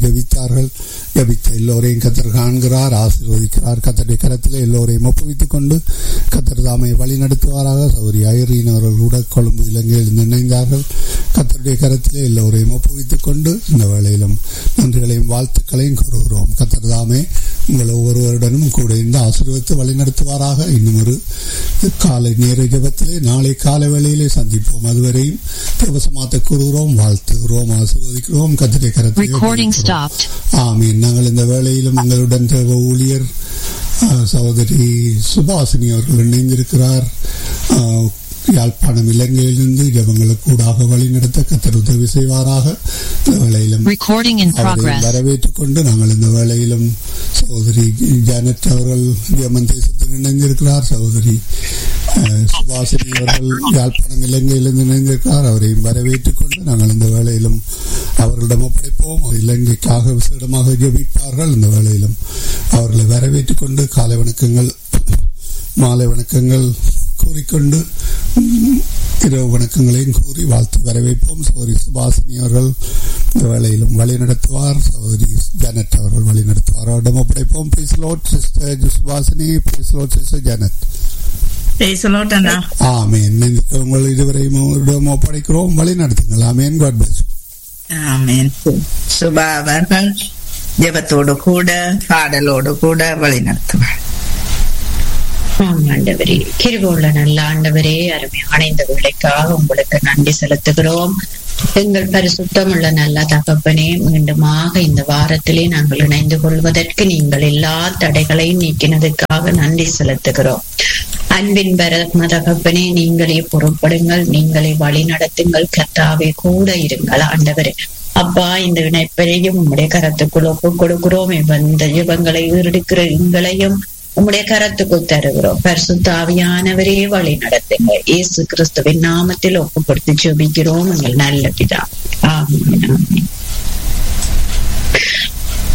ஜபித்தார்கள் ஜபித்த எல்லோரையும் கத்தர் காண்கிறார் ஆசீர்வதிக்கிறார் கத்தருடைய கரத்தில் எல்லோரையும் ஒப்புவித்துக் கொண்டு கத்தர் தாமை வழி நடத்துவாராக சௌரி ஐரீன் அவர்கள் கூட கொழும்பு இலங்கையில் இணைந்தார்கள் கத்தருடைய கரத்தில் எல்லோரையும் ஒப்புவித்துக் கொண்டு இந்த வேளையிலும் நன்றிகளையும் வாழ்த்துக்களையும் கூறுகிறோம் கத்தர் தாமே உங்கள் ஒவ்வொருவருடனும் கூட இருந்து ஆசீர்வதித்து வழி நடத்துவாராக இன்னும் ஒரு காலை நேர ஜபத்திலே நாளை காலை வேளையிலே சந்திப்போம் அதுவரையும் பிரவசமாத்த கூறுகிறோம் வாழ்த்துகிறோம் ஆசீர்வதிக்கிறோம் கத்திரை கரத்தை Recording stopped. ஆமீன் நாங்கள் இந்த வேளையிலும் எங்களுடன் தேவ ஊழியர் அஹ், சகோதரி சுபாசினி அவர்கள் இணைந்திருக்கிறார் அஹ், யாழ்ப்பாணம் இலங்கையிலிருந்து ஜபங்களுக்கு கூடாக வழிநடத்த கத்தர் உதவி செய்வாராக இந்த வேளையிலும் Recording in அவரை progress. வரவேற்றுக் கொண்டு நாங்கள் இந்த வேளையிலும் சகோதரி ஜானட் அவர்கள் ஜெர்மன் தேசத்தில் இணைந்திருக்கிறார் சகோதரி அஹ், சுபாசினி அவர்கள் யாழ்ப்பாணம் இலங்கையிலிருந்து இணைந்திருக்கிறார் அவரையும் வரவேற்றுக் கொண்டு நாங்கள் இந்த வேளையிலும் அவர்களிடம் ஒப்படைப்போம் அவர் இலங்கைக்காக விசேடமாக ஜெபிப்பார்கள் இந்த வேளையிலும் அவர்களை வரவேற்றுக் கொண்டு காலை வணக்கங்கள் மாலை வணக்கங்கள் கூறிக்கொண்டு ம், இரவு வணக்கங்களையும் கூறி வாழ்த்து வரவேற்போம் சகோதரி சுபாசினி அவர்கள் இந்த வேளையிலும் வழி நடத்துவார் சகோதரி ஜானட் அவர்கள் வழி நடத்துவார் அவரிடம் ஒப்படைப்போம் பிரிஸ்லோட் சிஸ்டர் சுபாசினி பிரிஸ்லோட் சிஸ்டர் ஜானட் பேசலோட் அண்ணா ஆமேன் உங்கள் இதுவரையும் அவரிடம் ஒப்படைக்கிறோம் வழி நடத்துங்கள் amen God bless amen Subha அவர்கள் ஜெபத்தோடு கூட பாடலோடு கூட வழி நடத்துவார் ஆம் ஆண்டவரே கிருபுள்ள நல்ல ஆண்டவரே அருமையான இந்த வேலைக்காக உங்களுக்கு நன்றி செலுத்துகிறோம் எங்கள் பரிசுத்தமுள்ள நல்ல தகப்பனே மீண்டுமாக இந்த வாரத்திலே நாங்கள் இணைந்து கொள்வதற்கு நீங்கள் எல்லா தடைகளையும் நீக்கினதுக்காக நன்றி செலுத்துகிறோம் அன்பின் பரம தகப்பனே நீங்களே பொறுப்படுங்கள் நீங்களே வழி நடத்துங்கள் கர்த்தாவே கூட இருங்கள் ஆண்டவரே அப்பா இந்த இணைப்பையும் உம்முடைய கரத்துக்குள் ஒப்புக் கொடுக்கிறோம் இந்த யுகங்களை ஈடுக்கிற எங்களையும் உம்முடைய கரத்துக்குள் தருகிறோம் பரிசுத்தாவியானவரே வழி நடத்துங்க இயேசு கிறிஸ்துவின் நாமத்தில் ஒப்பு கொடுத்து ஜெபிக்கிறோம் எங்கள் நல்ல பிதா ஆமென் ஆமென்